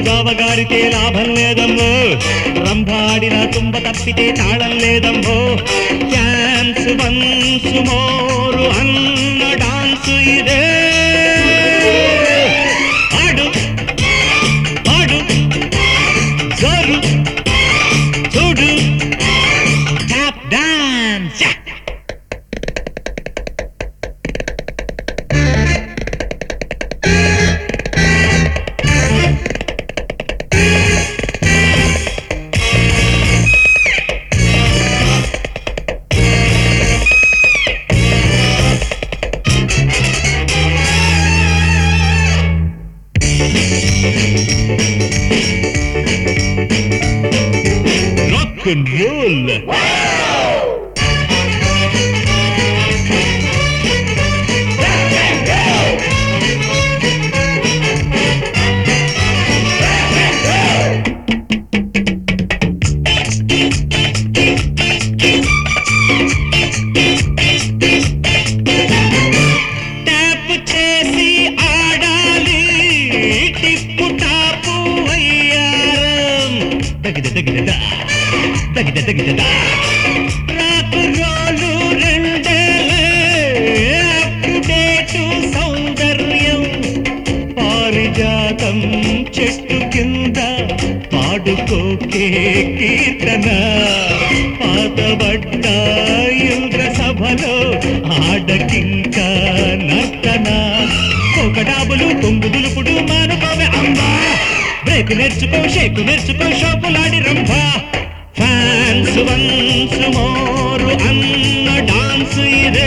జావగారితే లాభం లేదమ్మో రంభాడిన తుంబ తప్పితే తాళం లేదమ్మో డ్యాన్స్ వన్స్ మోరు అన్న డాన్స్ ఇదే ఆడు ఆడు జోరు చూడు tap dance rock and roll. Tap చేసి ఆడాలి టిప్పు టాపు అయ్యారం తగిద తగిద తగిద తగిద రాకు రోలు రెండేలే అప్ టు డేట్ సౌందర్యం పారిజాతం చెట్టు కింద పాడుకోకే కీర్తన పాతబడ్డ ఇంద్ర సభలో ఆడకింకా నర్తన ఒక డాబులు కొంగు దులుపుడు మానుకోవే అమ్మా బ్రేక్ నేర్చుకో షేకు నేర్చుకో షోపులాడి రంభా ఫ్యాన్స్ వన్స్ మోరు అన్న డాన్స్ ఇదే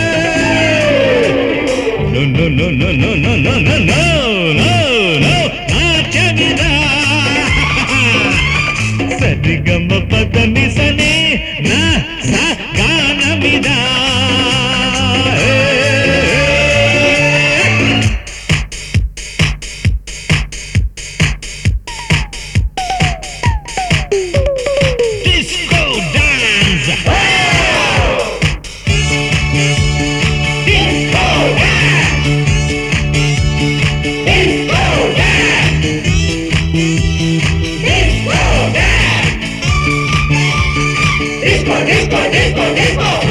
No, no, no, no, no, no, no, no, no, no, no, నాట్యమిదా. సరిగమ పదని సని నా స గానమిదా ఏ, ఏ. Disco dance. Disco Disco, disco, disco, disco.